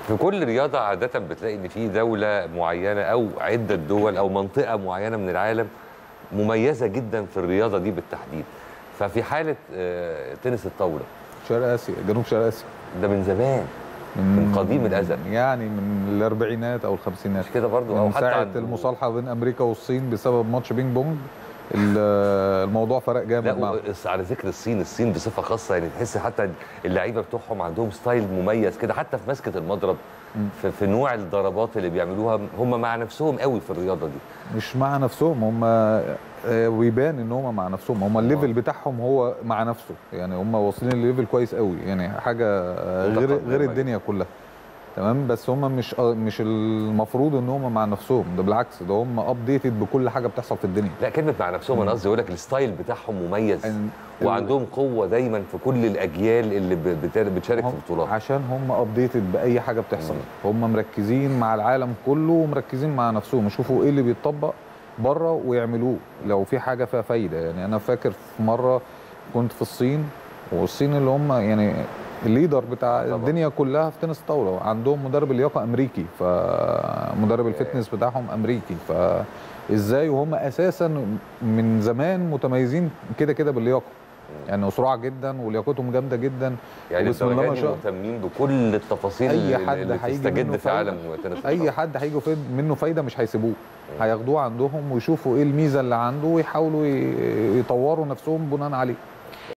في كل رياضه عاده بتلاقي ان في دوله معينه او عده دول او منطقه معينه من العالم مميزه جدا في الرياضه دي بالتحديد ففي حاله آه، تنس الطاوله شرق اسيا جنوب شرق اسيا ده من زمان من قديم الازل يعني من الاربعينات او الخمسينات مش كده برضو او من حتى ساعه عند- المصالحه بين امريكا والصين بسبب ماتش بينج بونج ال- الموضوع فرق لا جامد معاهم و- على ذكر الصين الصين بصفه خاصه يعني تحس حتى اللعيبه بتوعهم عندهم ستايل مميز كده حتى في مسكه المضرب في, في نوع الضربات اللي بيعملوها هم مع نفسهم قوي في الرياضه دي مش مع نفسهم هم آه، ويبان ان هم مع نفسهم هم الليفل بتاعهم هو مع نفسه يعني هم واصلين الليفل كويس قوي يعني حاجه آه، غير متقدمة غير يعني. الدنيا كلها تمام بس هم مش آه، مش المفروض ان هم مع نفسهم ده بالعكس ده هم ابديتد بكل حاجه بتحصل في الدنيا لا كلمه مع نفسهم انا قصدي اقول لك الستايل بتاعهم مميز إن- وعندهم قوه دايما في كل الاجيال اللي ب- بت- بتشارك في هم البطولات عشان هم ابديتد باي حاجه بتحصل هم مركزين مع العالم كله ومركزين مع نفسهم يشوفوا ايه اللي بيتطبق بره ويعملوه لو في حاجه فيها فايده يعني انا فاكر في مره كنت في الصين والصين اللي هم يعني الليدر بتاع طبعا. الدنيا كلها في تنس الطاوله عندهم مدرب اللياقه امريكي فمدرب الفتنس بتاعهم امريكي فازاي وهم اساسا من زمان متميزين كده كده باللياقه يعني اسرع جدا ولياقتهم جامده جدا يعني وبسم الله ما الدرجات شاء مهتمين بكل التفاصيل أي اللي, حد اللي هيجي تستجد منه في عالم فايدة. تنس اي الطاولة. حد هيجوا فيد منه فايده مش هيسيبوه هياخدوه عندهم ويشوفوا ايه الميزه اللي عنده ويحاولوا ي- يطوروا نفسهم بناء عليه